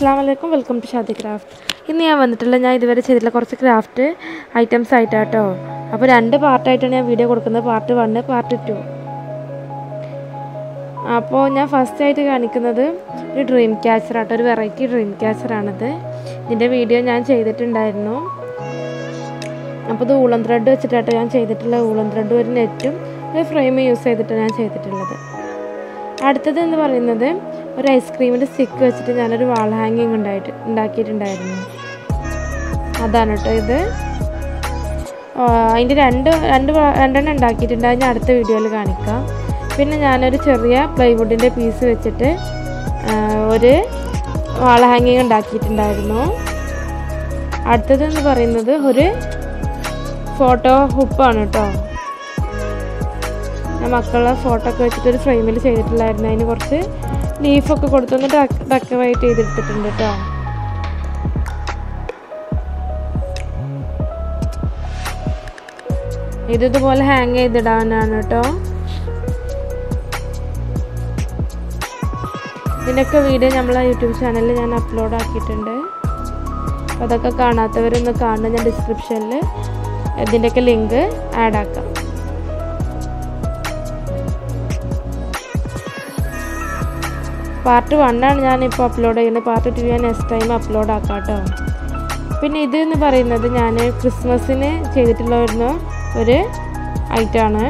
അസ്സാം വലൈക്കും welcome to Shaadi craft ഇന്ന് ഞാൻ വന്നിട്ടുള്ള ഞാൻ ഇതുവരെ ചെയ്തിട്ടുള്ള കുറച്ച് ക്രാഫ്റ്റ് ഐറ്റംസ് ആയിട്ടാട്ടോ അപ്പോൾ രണ്ട് പാർട്ടായിട്ടാണ് ഞാൻ വീഡിയോ കൊടുക്കുന്നത് പാർട്ട് വണ്ണ് പാർട്ട് ടു അപ്പോൾ ഞാൻ ഫസ്റ്റ് ആയിട്ട് കാണിക്കുന്നത് ഒരു ഡ്രീം ക്യാച്ചർ ആട്ടോ ഒരു വെറൈറ്റി ഡ്രീം ക്യാച്ചറാണിത് ഇതിൻ്റെ വീഡിയോ ഞാൻ ചെയ്തിട്ടുണ്ടായിരുന്നു അപ്പോൾ ഇത് ഊളൻ ത്രെഡ് വെച്ചിട്ടാട്ടോ ഞാൻ ചെയ്തിട്ടുള്ള ഊളൻ ത്രെഡ് ഒരു നെറ്റും ഒരു ഫ്രെയിം യൂസ് ചെയ്തിട്ടാണ് ഞാൻ ചെയ്തിട്ടുള്ളത് അടുത്തത് എന്ന് പറയുന്നത് ഒരു ഐസ്ക്രീമിൻ്റെ സ്റ്റിക്ക് വെച്ചിട്ട് ഞാനൊരു വാൾ ഹാങ്ങിങ് ഉണ്ടായിട്ട് ഉണ്ടാക്കിയിട്ടുണ്ടായിരുന്നു അതാണ് കേട്ടോ ഇത് അതിൻ്റെ രണ്ട് രണ്ട് വാ- രണ്ടെണ്ണം ഉണ്ടാക്കിയിട്ടുണ്ട് അത് ഞാൻ അടുത്ത വീഡിയോയിൽ കാണിക്കാം പിന്നെ ഞാനൊരു ചെറിയ പ്ലൈവുഡിൻ്റെ പീസ് വെച്ചിട്ട് ആ, ഒരു വാൾ ഹാങ്ങിങ് ഉണ്ടാക്കിയിട്ടുണ്ടായിരുന്നു അടുത്തതെന്ന് പറയുന്നത് ഒരു ഫോട്ടോ ഹുപ്പാണ് കേട്ടോ ഞാൻ മക്കളുടെ ഫോട്ടോ ഒക്കെ വെച്ചിട്ട് ഒരു ഫ്രെയിമിൽ ചെയ്തിട്ടുണ്ടായിരുന്നു അതിന് കുറച്ച് ലീഫൊക്കെ കൊടുത്തൊന്ന് ഡക്കവായിട്ട് ചെയ്തെടുത്തിട്ടുണ്ട് കേട്ടോ ഇത് ഇതുപോലെ ഹാങ് ചെയ്തിടാനാണ് കേട്ടോ ഇതിൻ്റെയൊക്കെ വീഡിയോ നമ്മളെ യൂട്യൂബ് ചാനലിൽ ഞാൻ അപ്ലോഡ് ആക്കിയിട്ടുണ്ട് അപ്പോൾ അതൊക്കെ കാണാത്തവരൊന്ന് കാണുക ഞാൻ ഡിസ്ക്രിപ്ഷനിൽ ഇതിൻ്റെയൊക്കെ ലിങ്ക് ആഡ് ആക്കാം പാർട്ട് വണ്ണാണ് ഞാനിപ്പോൾ അപ്ലോഡ് ചെയ്യുന്നത് പാർട്ട് ടു ഞാൻ നെക്സ്റ്റ് ടൈം അപ്ലോഡ് ആക്കാം കേട്ടോ പിന്നെ ഇത് എന്ന് പറയുന്നത് ഞാൻ ക്രിസ്മസിന് ചെയ്തിട്ടുള്ള വരുന്ന ഒരു ഐറ്റമാണ്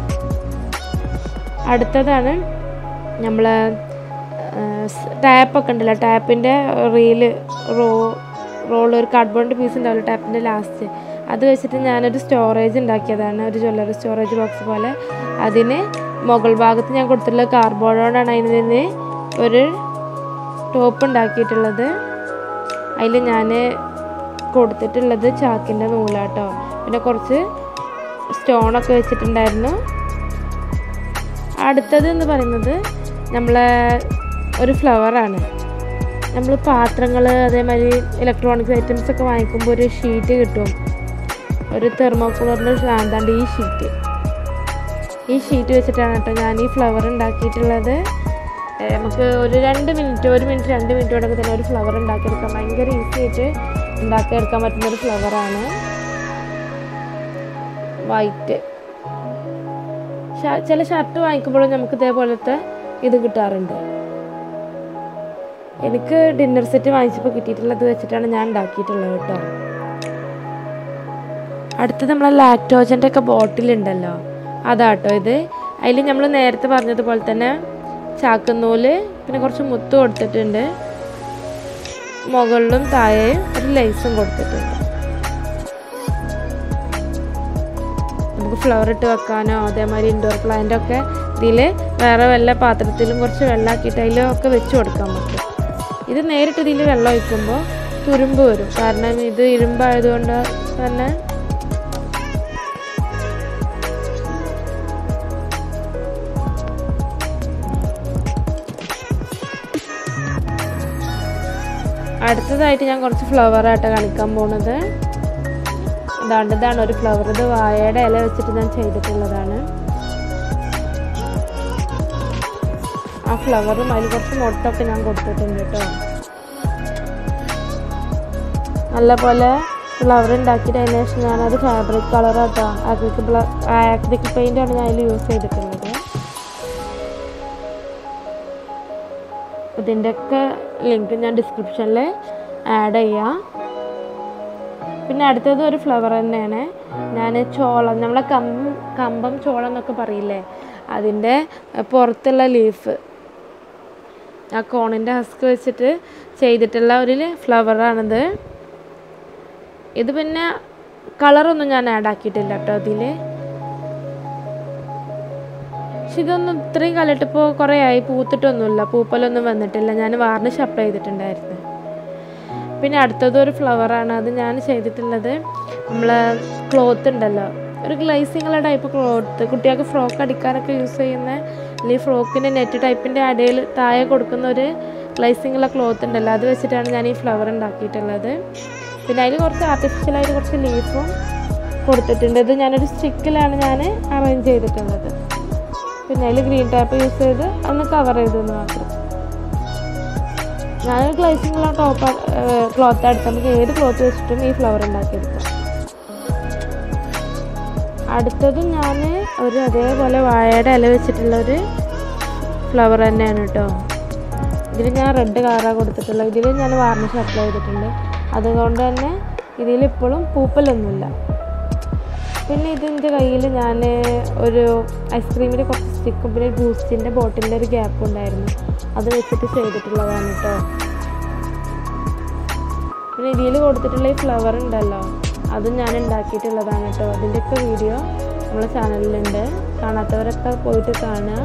അടുത്തതാണ് നമ്മൾ ടാപ്പൊക്കെ ഉണ്ടല്ലോ ടാപ്പിൻ്റെ റീല് റോ റോൾ ഒരു കാർഡ്ബോർഡിൻ്റെ പീസ് ഉണ്ടാവില്ല ടാപ്പിൻ്റെ ലാസ്റ്റ് അത് വെച്ചിട്ട് ഞാനൊരു സ്റ്റോറേജ് ഉണ്ടാക്കിയതാണ് ഒരു ജ്വല്ലറി സ്റ്റോറേജ് ബോക്സ് പോലെ അതിന് മുകൾ ഭാഗത്ത് ഞാൻ കൊടുത്തിട്ടുള്ള കാർഡ്ബോർഡോടാണ് അതിന് നിന്ന് ഒരു ടോപ്പ് ഉണ്ടാക്കിയിട്ടുള്ളത് അതിൽ ഞാൻ കൊടുത്തിട്ടുള്ളത് ചാക്കിൻ്റെ നൂലാട്ടോ പിന്നെ കുറച്ച് സ്റ്റോണൊക്കെ വെച്ചിട്ടുണ്ടായിരുന്നു അടുത്തത് എന്ന് പറയുന്നത് നമ്മളെ ഒരു ഫ്ലവറാണ് നമ്മൾ പാത്രങ്ങൾ അതേമാതിരി ഇലക്ട്രോണിക്സ് ഐറ്റംസ് ഒക്കെ വാങ്ങിക്കുമ്പോൾ ഒരു ഷീറ്റ് കിട്ടും ഒരു തെർമോക്കൂളറിൻ്റെ സാന്താണ്ട് ഈ ഷീറ്റ് ഈ ഷീറ്റ് വെച്ചിട്ടാണ് കേട്ടോ ഞാൻ ഈ ഫ്ലവർ ഉണ്ടാക്കിയിട്ടുള്ളത് ഏ, നമുക്ക് ഒരു രണ്ട് മിനിറ്റ് ഒരു മിനിറ്റ് രണ്ട് മിനിറ്റ് കൊണ്ടൊക്കെ തന്നെ ഒരു ഫ്ലവർ ഉണ്ടാക്കിയെടുക്കാം ഭയങ്കര ഈസി ആയിട്ട് ഉണ്ടാക്കിയെടുക്കാൻ പറ്റുന്ന ഒരു ഫ്ലവറാണ് വൈറ്റ് ചില ഷർട്ട് വാങ്ങിക്കുമ്പോഴും നമുക്ക് ഇതേപോലത്തെ ഇത് കിട്ടാറുണ്ട് എനിക്ക് ഡിന്നർ സെറ്റ് വാങ്ങിച്ചപ്പോൾ കിട്ടിയിട്ടുള്ളത് വെച്ചിട്ടാണ് ഞാൻ ഉണ്ടാക്കിയിട്ടുള്ളത് കേട്ടോ അടുത്തത് നമ്മളെ ലാക്ടോജൻ്റെ ഒക്കെ ബോട്ടിലുണ്ടല്ലോ അതാട്ടോ ഇത് അതിൽ നമ്മൾ നേരത്തെ പറഞ്ഞതുപോലെ തന്നെ ചാക്കുന്നൂല് പിന്നെ കുറച്ച് മുത്ത് കൊടുത്തിട്ടുണ്ട് മുകളിലും താഴെയും ഒരു ലൈസും കൊടുത്തിട്ടുണ്ട് നമുക്ക് ഫ്ലവർ ഇട്ട് വെക്കാനോ അതേമാതിരി ഇൻഡോർ പ്ലാന്റ് ഒക്കെ ഇതിൽ വേറെ വല്ല പാത്രത്തിലും കുറച്ച് വെള്ളമാക്കിയിട്ട് അതിലൊക്കെ വെച്ച് കൊടുക്കാൻ പറ്റും ഇത് നേരിട്ട് ഇതിൽ വെള്ളം ഒഴിക്കുമ്പോൾ തുരുമ്പ് വരും കാരണം ഇത് ഇരുമ്പായതുകൊണ്ട് തന്നെ അടുത്തതായിട്ട് ഞാൻ കുറച്ച് ഫ്ലവർ ആയിട്ട് കാണിക്കാൻ പോകുന്നത് ഇതാണ്ട് ഇതാണ് ഒരു ഫ്ലവർ ഇത് വാഴയുടെ ഇല വെച്ചിട്ട് ഞാൻ ചെയ്തിട്ടുള്ളതാണ് ആ ഫ്ലവറും അതിൽ കുറച്ച് മുട്ടൊക്കെ ഞാൻ കൊടുത്തിട്ടുണ്ട് കേട്ടോ നല്ല പോലെ ഫ്ലവർ ഉണ്ടാക്കിയിട്ട് അതിന് ശേഷം ഞാനത് ഫാബ്രിക് കളറാട്ടോ ആക്രിക് ആക്രിക് പെയിൻ്റ് ആണ് ഞാൻ അതിൽ യൂസ് ചെയ്തിട്ടുള്ളത് ഇതിൻ്റെയൊക്കെ ലിങ്ക് ഞാൻ ഡിസ്ക്രിപ്ഷനിൽ ആഡ് ചെയ്യാം പിന്നെ അടുത്തത് ഒരു ഫ്ലവർ തന്നെയാണ് ഞാൻ ചോളം നമ്മളെ കം കമ്പം ചോളം എന്നൊക്കെ പറയില്ലേ അതിൻ്റെ പുറത്തുള്ള ലീഫ് ആ കോണിൻ്റെ ഹസ്ക് വെച്ചിട്ട് ചെയ്തിട്ടുള്ള ഒരു ഫ്ലവറാണിത് ഇത് പിന്നെ കളറൊന്നും ഞാൻ ആഡ് ആക്കിയിട്ടില്ല കേട്ടോ ഇതിൽ പക്ഷെ ഇതൊന്നും ഇത്രയും കാലമായിട്ട് ഇപ്പോൾ കുറേ ആയി പൂത്തിട്ടൊന്നുമില്ല പൂപ്പലൊന്നും വന്നിട്ടില്ല ഞാൻ വാർണിഷ് അപ്ലൈ ചെയ്തിട്ടുണ്ടായിരുന്നു പിന്നെ അടുത്തത് ഒരു ഫ്ലവറാണ് അത് ഞാൻ ചെയ്തിട്ടുള്ളത് നമ്മൾ ക്ലോത്ത് ഉണ്ടല്ലോ ഒരു ഗ്ലേസിങ്ങുള്ള ടൈപ്പ് ക്ലോത്ത് കുട്ടികൾക്ക് ഫ്രോക്ക് അടിക്കാനൊക്കെ യൂസ് ചെയ്യുന്ന അല്ലെങ്കിൽ ഫ്രോക്കിൻ്റെ നെറ്റ് ടൈപ്പിൻ്റെ അടയിൽ താഴെ കൊടുക്കുന്ന ഒരു ഗ്ലേസിങ്ങുള്ള ക്ലോത്ത് ഉണ്ടല്ലോ അത് വെച്ചിട്ടാണ് ഞാൻ ഈ ഫ്ലവർ ഉണ്ടാക്കിയിട്ടുള്ളത് പിന്നെ അതിൽ കുറച്ച് ആർട്ടിഫിഷ്യലായിട്ട് കുറച്ച് ലീഫും കൊടുത്തിട്ടുണ്ട് ഇത് ഞാനൊരു സ്റ്റിക്കിലാണ് ഞാൻ അറേഞ്ച് ചെയ്തിട്ടുള്ളത് പിന്നെ അതിൽ ഗ്രീൻ ടാപ്പ് യൂസ് ചെയ്ത് ഒന്ന് കവർ ചെയ്തെന്ന് മാത്രം ഞാൻ ഗ്ലേസിംഗ് ഉള്ള ടോപ്പ് ക്ലോത്ത് എടുത്ത് നമുക്ക് ഏത് ക്ലോത്ത് വെച്ചിട്ടും ഈ ഫ്ലവർ ഉണ്ടാക്കിയെടുക്കാം അടുത്തതും ഞാൻ ഒരു അതേപോലെ വാഴയുടെ ഇല വെച്ചിട്ടുള്ള ഒരു ഫ്ലവർ തന്നെയാണ് കേട്ടോ ഇതിൽ ഞാൻ റെഡ് കളറാണ് കൊടുത്തിട്ടുള്ളത് ഇതിൽ ഞാൻ വാർണിഷ് അപ്ലൈ ചെയ്തിട്ടുണ്ട് അതുകൊണ്ട് തന്നെ ഇതിൽ ഇപ്പോഴും പൂപ്പലൊന്നുമില്ല പിന്നെ ഇതിൻ്റെ കയ്യിൽ ഞാൻ ഒരു ഐസ്ക്രീമിൻ്റെ കുറച്ച് സ്റ്റിക്കും പിന്നെ ബൂസ്റ്റിൻ്റെ ബോട്ടിലിൻ്റെ ഒരു ഗ്യാപ്പ് ഉണ്ടായിരുന്നു അത് വെച്ചിട്ട് ചെയ്തിട്ടുള്ളതാണ് കേട്ടോ പിന്നെ ഇതിൽ കൊടുത്തിട്ടുള്ള ഈ ഫ്ലവർ ഉണ്ടല്ലോ അതും ഞാൻ ഉണ്ടാക്കിയിട്ടുള്ളതാണ് കേട്ടോ അതിൻ്റെയൊക്കെ വീഡിയോ നമ്മളെ ചാനലിലുണ്ട് കാണാത്തവരൊക്കെ പോയിട്ട് കാണുക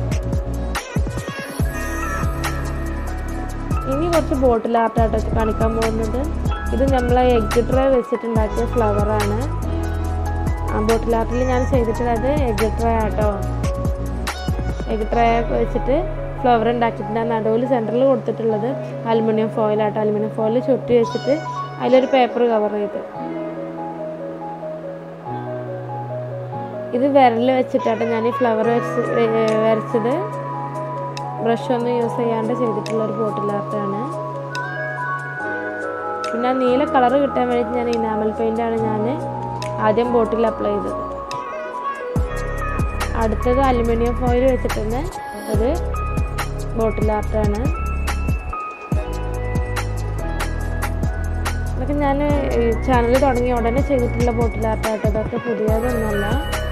ഇനി കുറച്ച് ബോട്ടിൽ ആർട്ടായിട്ട് കാണിക്കാൻ പോകുന്നത് ഇത് നമ്മളെ എഗ് ട്രേ വെച്ചിട്ടുണ്ടാക്കിയ ഫ്ലവറാണ് ആ ബോട്ടിൽ ആർട്ടിൽ ഞാൻ ചെയ്തിട്ടുള്ളത് എഗ് ട്രേ ആട്ടോ എഗ് ട്രേ വെച്ചിട്ട് ഫ്ലവർ ഉണ്ടാക്കിയിട്ടുണ്ട് നടുവിൽ സെൻറ്ററിൽ കൊടുത്തിട്ടുള്ളത് അലുമിനിയം ഫോയിലാട്ടോ അലുമിനിയം ഫോയിൽ ചുറ്റി വെച്ചിട്ട് അതിലൊരു പേപ്പർ കവർ ചെയ്ത് ഇത് വിരൽ വെച്ചിട്ടാട്ടോ ഞാൻ ഈ ഫ്ലവർ വരച്ച് വരച്ചത് ബ്രഷ് ഒന്നും യൂസ് ചെയ്യാണ്ട് ചെയ്തിട്ടുള്ള ഒരു ബോട്ടിൽ ആർട്ടാണ് പിന്നെ ആ നീല കളർ കിട്ടാൻ വേണ്ടിയിട്ട് ഞാൻ ഇനാമൽ പെയിൻ്റാണ് ഞാൻ ആദ്യം ബോട്ടിൽ അപ്ലൈ ചെയ്തത് അടുത്തത് അലുമിനിയം ഫോയിൽ വെച്ചിട്ടുള്ള ഒരു ബോട്ടിൽ ആർട്ടാണ് ഇതൊക്കെ ഞാൻ ചാനൽ തുടങ്ങിയ ഉടനെ ചെയ്തിട്ടുള്ള ബോട്ടിൽ ആർട്ടാട്ടോ ഇതൊക്കെ പുതിയതൊന്നുമല്ല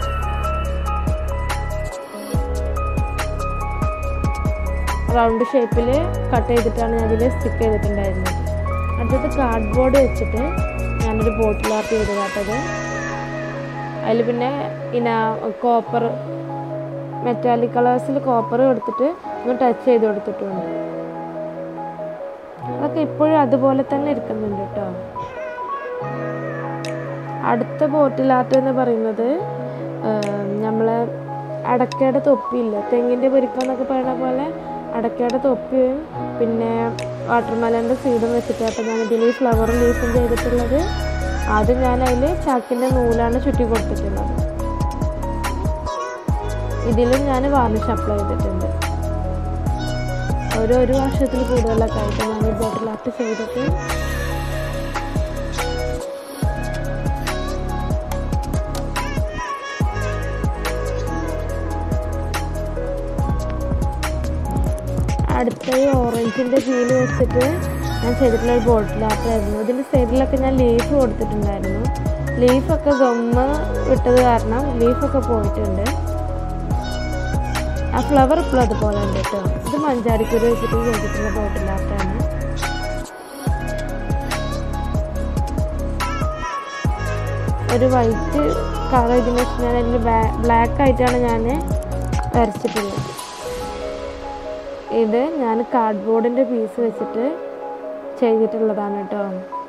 റൗണ്ട് ഷേപ്പിൽ കട്ട് ചെയ്തിട്ടാണ് ഞാൻ ഇതിൽ സ്റ്റിക്ക് ചെയ്തിട്ടുണ്ടായിരുന്നത് അടുത്തത് കാർഡ് ബോർഡ് വെച്ചിട്ട് ഞാനൊരു ബോട്ടിൽ ആർട്ട് ചെയ്ത് കാട്ടത് അതിൽ പിന്നെ ഇന കോപ്പർ മെറ്റാലിക് കളേഴ്സിൽ കോപ്പർ എടുത്തിട്ട് ഒന്ന് ടച്ച് ചെയ്ത് കൊടുത്തിട്ടുണ്ട് അതൊക്കെ ഇപ്പോഴും അതുപോലെ തന്നെ ഇരിക്കുന്നുണ്ട് കേട്ടോ അടുത്ത ബോട്ടിൽ ആർട്ട് എന്ന് പറയുന്നത് നമ്മളെ അടക്കയുടെ തൊപ്പിയില്ല തെങ്ങിൻ്റെ പൊരിക്കം എന്നൊക്കെ പറയുന്ന പോലെ അടക്കയുടെ തൊപ്പിയും പിന്നെ വാട്ടർമെലൻ്റെ സീഡും വെച്ചിട്ടാണ് ഞാൻ ഇതിൽ ഈ ഫ്ലവർ ലീഫും ചെയ്തിട്ടുള്ളത് ആദ്യം ഞാൻ അതിൽ ചാക്കിൻ്റെ നൂലാണ് ചുറ്റി കൊടുത്തിട്ടുള്ളത് ഇതിലും ഞാൻ വാർണിഷ് അപ്ലൈ ചെയ്തിട്ടുണ്ട് ഒരു ഒരു വർഷത്തിൽ കൂടുതലൊക്കെ ആയിട്ട് ഞാൻ ഈ ബോട്ടിൽ ആർട്ട് ചെയ്തിട്ട് അടുത്ത ഈ ഓറഞ്ചിൻ്റെ ഫീല് വെച്ചിട്ട് ഞാൻ ചെയ്തിട്ടുള്ള ഒരു ബോട്ടിൽ ആർട്ടായിരുന്നു ഇതിൻ്റെ സൈഡിലൊക്കെ ഞാൻ ലീഫ് കൊടുത്തിട്ടുണ്ടായിരുന്നു ലീഫൊക്കെ ഗമ്മ വിട്ടത് കാരണം ലീഫൊക്കെ പോയിട്ടുണ്ട് ആ ഫ്ലവർ ഇപ്പോഴും അതുപോലെ ഉണ്ട് കേട്ടോ ഇത് മഞ്ചാടിക്കുരു വെച്ചിട്ട് ചെയ്തിട്ടുള്ള ബോട്ടിൽ ആർട്ടാണ് ഒരു വൈറ്റ് കളർ ഇതിന് ഞാൻ അതിൽ ബ്ലാക്ക് ആയിട്ടാണ് ഞാൻ വരച്ചിട്ടുള്ളത് ഇത് ഞാൻ കാർഡ്ബോർഡിൻ്റെ പീസ് വെച്ചിട്ട് ചെയ്തിട്ടുള്ളതാണ് കേട്ടോ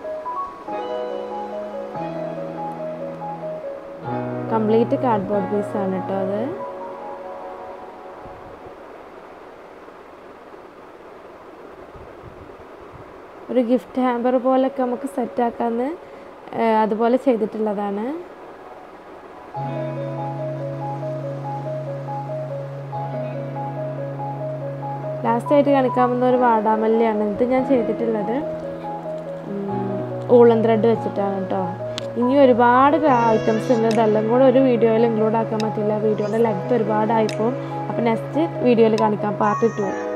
കംപ്ലീറ്റ് കാർഡ്ബോർഡ് പീസാണ് കേട്ടോ അത് ഒരു ഗിഫ്റ്റ് ഹാമ്പർ പോലൊക്കെ നമുക്ക് സെറ്റാക്കാന്ന് അതുപോലെ ചെയ്തിട്ടുള്ളതാണ് ലാസ്റ്റായിട്ട് കാണിക്കാവുന്ന ഒരു വാടാമല്ലിയാണ് ഇത് ഞാൻ ചെയ്തിട്ടുള്ളത് ഊളൻ ത്രെഡ് വെച്ചിട്ടാണ് കേട്ടോ ഇനി ഒരുപാട് ഐറ്റംസ് ഉണ്ട് ഇതെല്ലാം കൂടെ ഒരു വീഡിയോയിൽ ഇൻക്ലൂഡ് ആക്കാൻ പറ്റില്ല വീഡിയോയുടെ ലെങ്ത് ഒരുപാടായിപ്പോൾ അപ്പോൾ നെക്സ്റ്റ് വീഡിയോയിൽ കാണിക്കാം പാർട്ട് ടു